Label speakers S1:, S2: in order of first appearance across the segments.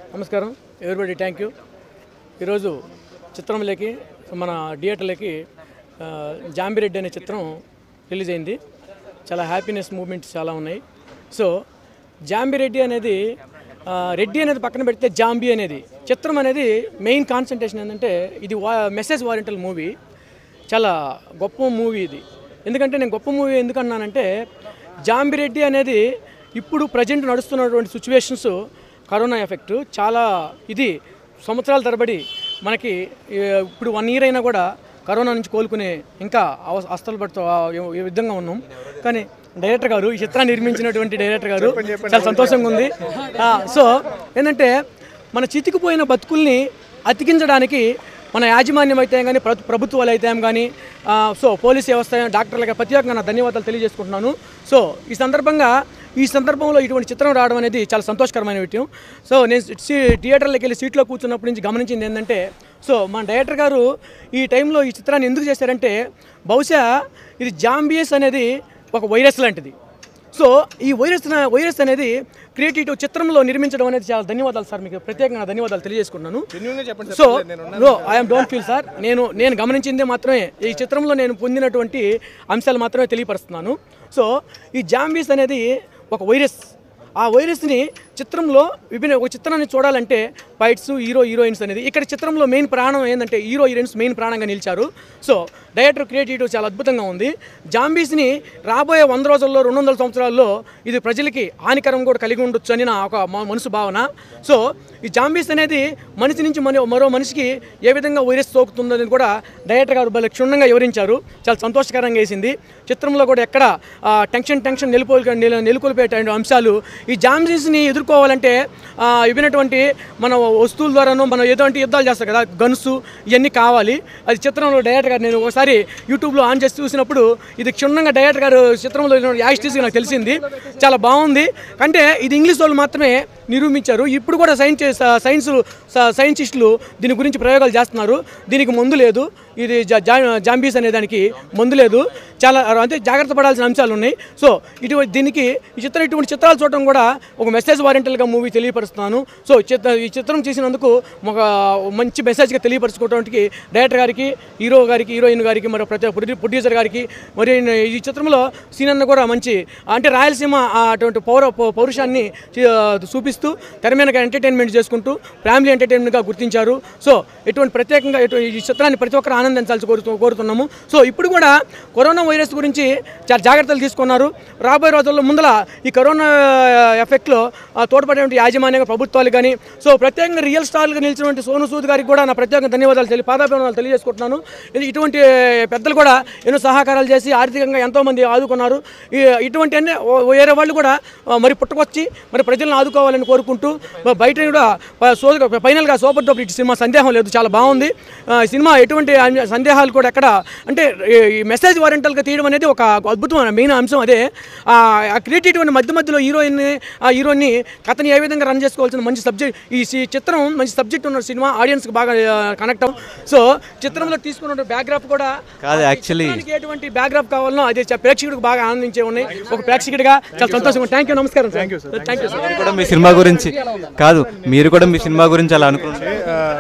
S1: నమస్కారం everybody thank you ఈరోజు చిత్రంలోకి మన థియేటర్లోకి ఆ, జాంబిరెడ్డి అనే చిత్రం రిలీజ్ అయింది చాలా హ్యాపీనెస్ మూమెంట్స్ చాలా ఉన్నాయి సో జాంబిరెడ్డి అనేది ఆ, రెడ్డి అనేది పక్కన పెడితే జాంబీ అనేది చిత్రం అనేది మెయిన్ కాన్సన్ట్రేషన్ ఏంటంటే ఇది వా మెసేజ్ వారెంటల్ మూవీ చాలా గొప్ప మూవీ ఇది ఎందుకంటే నేను గొప్ప మూవీ ఎందుకు అన్నానంటే జాంబిరెడ్డి అనేది ఇప్పుడు ప్రజెంట్ నడుస్తున్నటువంటి సిచ్యువేషన్స్ కరోనా ఎఫెక్ట్ చాలా ఇది సంవత్సరాల తరబడి మనకి ఏ, ఇప్పుడు వన్ ఇయర్ అయినా కూడా కరోనా నుంచి కోలుకునే ఇంకా అవ- అవస్థలు పడుతూ ఆ, ఏ- ఏ విధంగా ఉన్నాం కానీ డైరెక్టర్ గారు ఈ చిత్రాన్ని నిర్మించినటువంటి డైరెక్టర్ గారు చాలా సంతోషంగా ఉంది ఆ, సో ఏంటంటే మన చితికిపోయిన బతుకుల్ని అతికించడానికి మన యాజమాన్యం అయితే కానీ ప్రభు- ప్రభుత్వాలు అయితే కానీ ఆ, సో పోలీస్ వ్యవస్థ డాక్టర్లకి ప్రత్యేకంగా నా ధన్యవాదాలు తెలియజేసుకుంటున్నాను సో ఈ సందర్భంగా ఈ సందర్భంలో ఇటువంటి చిత్రం రావడం అనేది చాలా సంతోషకరమైన విషయం సో నేను సీ- థియేటర్లోకి వెళ్ళి సీట్లో కూర్చున్నప్పటి నుంచి గమనించింది ఏంటంటే సో మన డైరెక్టర్ గారు ఈ టైంలో ఈ చిత్రాన్ని ఎందుకు చేశారంటే బహుశా ఇది జాంబియస్ అనేది ఒక వైరస్ లాంటిది సో ఈ వైరస్ వైరస్ అనేది క్రియేటివ్ చిత్రంలో నిర్మించడం అనేది చాలా ధన్యవాదాలు సార్ మీకు ప్రత్యేకంగా ధన్యవాదాలు తెలియజేసుకున్నాను so no I'm don't feel sir నేను నేను గమనించిందే మాత్రమే ఈ చిత్రంలో నేను పొందినటువంటి అంశాలు మాత్రమే తెలియపరుస్తున్నాను సో ఈ జాంబీస్ అనేది ఒక వైరస్ ఆ వైరస్ని చిత్రంలో విభిన్న ఒక చిత్రాన్ని చూడాలంటే ఫైట్స్ హీరో హీరోయిన్స్ అనేది ఇక్కడ చిత్రంలో మెయిన్ ప్రాణం ఏంటంటే హీరో హీరోయిన్స్ మెయిన్ ప్రాణంగా నిలిచారు సో డైరెక్టర్ క్రియేటివిటీ చాలా అద్భుతంగా ఉంది జాంబీస్ని రాబోయే వంద రోజుల్లో రెండు వందల సంవత్సరాల్లో ఇది ప్రజలకి హానికరం కూడా కలిగి ఉండొచ్చు అని నా ఒక మ- మనసు భావన సో ఈ జాంబీస్ అనేది మనిషి నుంచి మన మరో మనిషికి ఏ విధంగా వైరస్ సోకుతుందని కూడా డైరెక్టర్ గారు భలే క్షుణ్ణంగా వివరించారు చాలా సంతోషకరంగా వేసింది చిత్రంలో కూడా ఎక్కడ ఆ, టెన్షన్ టెన్షన్ నెలకొల్పే నెలకొల్పేటువంటి అంశాలు ఈ జాంబీస్ని ఎదుర్కోవాలంటే ఆ, ఇవినటువంటి మన వస్తువుల ద్వారాను మనం ఏదో అంటే యుద్ధాలు చేస్తాం కదా గన్స్ ఇవన్నీ కావాలి అది చిత్రంలో డైరెక్టర్ గారు నేను ఒకసారి యూట్యూబ్లో ఆన్ చేసి చూసినప్పుడు ఇది క్షుణ్ణంగా డైరెక్టర్ గారు చిత్రంలో యాక్టివ్స్గా నాకు తెలిసింది చాలా బాగుంది అంటే ఇది ఇంగ్లీష్ వాళ్ళు మాత్రమే నిరూపించారు ఇప్పుడు కూడా సైన్స్ సైన్స్ సైంటిస్టులు దీని గురించి ప్రయోగాలు చేస్తున్నారు దీనికి మందు లేదు ఇది జా- జా- జాంబీస్ అనే దానికి మందు లేదు చాలా అంటే జాగ్రత్త పడాల్సిన అంశాలు ఉన్నాయి సో ఇటువంటి దీనికి ఈ చిత్రం ఇటువంటి చిత్రాలు చూడటం కూడా ఒక మెసేజ్ వారెంటల్గా మూవీ తెలియపరుస్తున్నాను సో చిత్ర ఈ చిత్రం చేసినందుకు ఒక మంచి మెసేజ్గా తెలియపరచుకోవడానికి డైరెక్టర్ గారికి హీరో గారికి హీరోయిన్ గారికి మరి ప్రతి ప్రొడ్యూ- ప్రొడ్యూసర్ గారికి మరి ఈ చిత్రంలో సీనన్న కూడా మంచి అంటే రాయలసీమ ఆ అటువంటి పౌర పౌ- పౌరుషాన్ని చీ- చూపిస్తూ తెర మీద ఎంటర్టైన్మెంట్ చేసుకుంటూ ఫ్యామిలీ ఎంటర్టైన్మెంట్గా గుర్తించారు సో ఎటువంటి ప్రత్యేకంగా ఎటు- ఈ చిత్రాన్ని ప్రతి ఒక్కరు ఆనందించాల్సి కోరుతూ కోరుతున్నాము సో ఇప్పుడు కూడా కరోనా వైరస్ గురించి చాలా జాగ్రత్తలు తీసుకున్నారు రాబోయే రోజుల్లో ముందల ఈ కరోనా ఎఫెక్ట్లో ఆ, తోడ్పడేటువంటి యాజమాన్య ప్రభుత్వాలు కానీ సో ప్రత్యేకంగా రియల్ స్టార్గా నిలిచినటువంటి సోను సూద్ గారికి కూడా నా ప్రత్యేకంగా ధన్యవాదాలు తెలియ పాదాభివందనాలు తెలియజేసుకుంటున్నాను ఇది ఇటువంటి పెద్దలు కూడా ఎన్నో సహకారాలు చేసి ఆర్థికంగా ఎంతోమంది ఆదుకున్నారు ఈ ఇటువంటి అన్ని ఓ- వేరే వాళ్ళు కూడా ఆ, మరి పుట్టుకొచ్చి మరి ప్రజలను ఆదుకోవాలని కోరుకుంటూ మరి బయట కూడా ప- సో ఫైనల్గా సూపర్ డూపర్ హిట్ సినిమా సందేహం లేదు చాలా బాగుంది ఆ, ఈ సినిమా ఎటువంటి అన్- సందేహాలు కూడా ఎక్కడ అంటే ఈ- ఈ మెసేజ్ వారెంటల్గా తీయడం అనేది ఒక అద్భుతమైన మెయిన్ అంశం అదే ఆ క్రియేటివ్ మధ్య మధ్యలో హీరోయిన్ ఆ హీరోని కథని ఏ విధంగా రన్ చేసుకోవాల్సిన మంచి సబ్జెక్ట్ ఈ సి- చిత్రం మంచి సబ్జెక్ట్ ఉన్న సినిమా ఆడియన్స్కి బాగా కనెక్ట్ అవ్వం సో చిత్రంలో తీసుకున్న బ్యాక్గ్రాఫ్ కూడా
S2: కాదు యాక్చువల్లీ
S1: చిత్రానికి ఎటువంటి బ్యాక్గ్రాఫ్ కావాలనో అది చ- ప్రేక్షకుడికి బాగా ఆనందించే ఉన్నాయి ఒక ప్రేక్షకుడిగా చాలా సంతోషంగా థ్యాంక్ యూ నమస్కారం థ్యాంక్ యూ థ్యాంక్ యూ
S2: మీరు కూడా మీ సినిమా గురించి కాదు మీరు కూడా మీ సినిమా గురించి అలా అనుకుంటున్నారు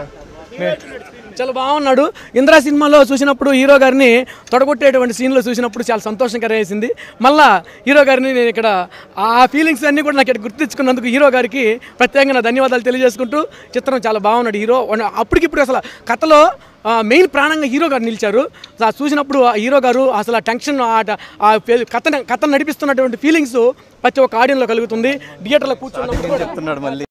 S1: చాలా బాగున్నాడు ఇంద్రా సినిమాలో చూసినప్పుడు హీరో గారిని తొడగొట్టేటువంటి సీన్లో చూసినప్పుడు చాలా సంతోషంగా వేసింది మళ్ళా హీరో గారిని నేను ఇక్కడ ఆ ఫీలింగ్స్ అన్నీ కూడా నాకు ఇక్కడ గుర్తించుకున్నందుకు హీరో గారికి ప్రత్యేకంగా నా ధన్యవాదాలు తెలియజేసుకుంటూ చిత్రం చాలా బాగున్నాడు హీరో అప్పటికిప్పుడు అసలు కథలో ఆ, మెయిన్ ప్రాణంగా హీరో గారు నిలిచారు ఆ చూసినప్పుడు ఆ హీరో గారు అసలు ఆ టెన్షన్ ఆ ఆ ఫే- కథ కథ నడిపిస్తున్నటువంటి ఫీలింగ్స్ ప్రతి ఒక్క ఆడియన్లో కలుగుతుంది థియేటర్లో కూర్చున్నప్పుడు కూడా
S2: చెప్తున్నాడు మళ్ళీ